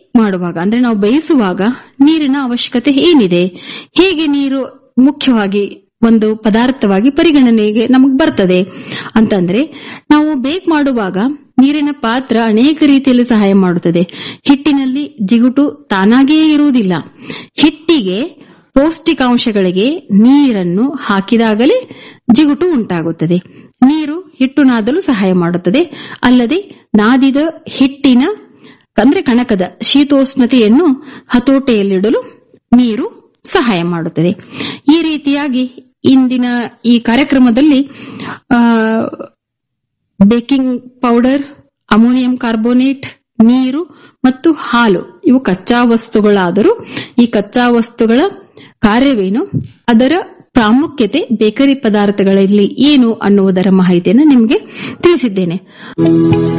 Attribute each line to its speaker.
Speaker 1: ಮಾಡುವಾಗ ಅಂದ್ರೆ ನಾವು ಬೇಯಿಸುವಾಗ ನೀರಿನ ಅವಶ್ಯಕತೆ ಏನಿದೆ ಹೇಗೆ ನೀರು ಮುಖ್ಯವಾಗಿ ಒಂದು ಪದಾರ್ಥವಾಗಿ ಪರಿಗಣನೆಗೆ ನಮಗ್ ಬರ್ತದೆ ಅಂತಂದ್ರೆ ನಾವು ಬೇಕ್ ಮಾಡುವಾಗ ನೀರಿನ ಪಾತ್ರ ಅನೇಕ ರೀತಿಯಲ್ಲಿ ಸಹಾಯ ಮಾಡುತ್ತದೆ ಹಿಟ್ಟಿನಲ್ಲಿ ಜಿಗುಟು ತಾನಾಗಿಯೇ ಇರುವುದಿಲ್ಲ ಹಿಟ್ಟಿಗೆ ಪೌಷ್ಟಿಕಾಂಶಗಳಿಗೆ ನೀರನ್ನು ಹಾಕಿದಾಗಲೇ ಜಿಗುಟು ಉಂಟಾಗುತ್ತದೆ ನೀರು ಹಿಟ್ಟು ನಾದಲು ಸಹಾಯ ಮಾಡುತ್ತದೆ ಅಲ್ಲದೆ ನಾದಿದ ಹಿಟ್ಟಿನ ಅಂದ್ರೆ ಕಣಕದ ಶೀತೋಷ್ಣತೆಯನ್ನು ಹತೋಟೆಯಲ್ಲಿಡಲು ನೀರು ಸಹಾಯ ಮಾಡುತ್ತದೆ ಈ ರೀತಿಯಾಗಿ ಇಂದಿನ ಈ ಕಾರ್ಯಕ್ರಮದಲ್ಲಿ ಆ ಬೇಕಿಂಗ್ ಪೌಡರ್ ಅಮೋನಿಯಂ ಕಾರ್ಬೋನೇಟ್ ನೀರು ಮತ್ತು ಹಾಲು ಇವು ಕಚ್ಚಾ ವಸ್ತುಗಳಾದರೂ ಈ ಕಚ್ಚಾ ವಸ್ತುಗಳ ಕಾರ್ಯವೇನು ಅದರ ಪ್ರಾಮುಖ್ಯತೆ ಬೇಕರಿ ಪದಾರ್ಥಗಳಲ್ಲಿ ಏನು ಅನ್ನುವುದರ ಮಾಹಿತಿಯನ್ನು ನಿಮಗೆ ತಿಳಿಸಿದ್ದೇನೆ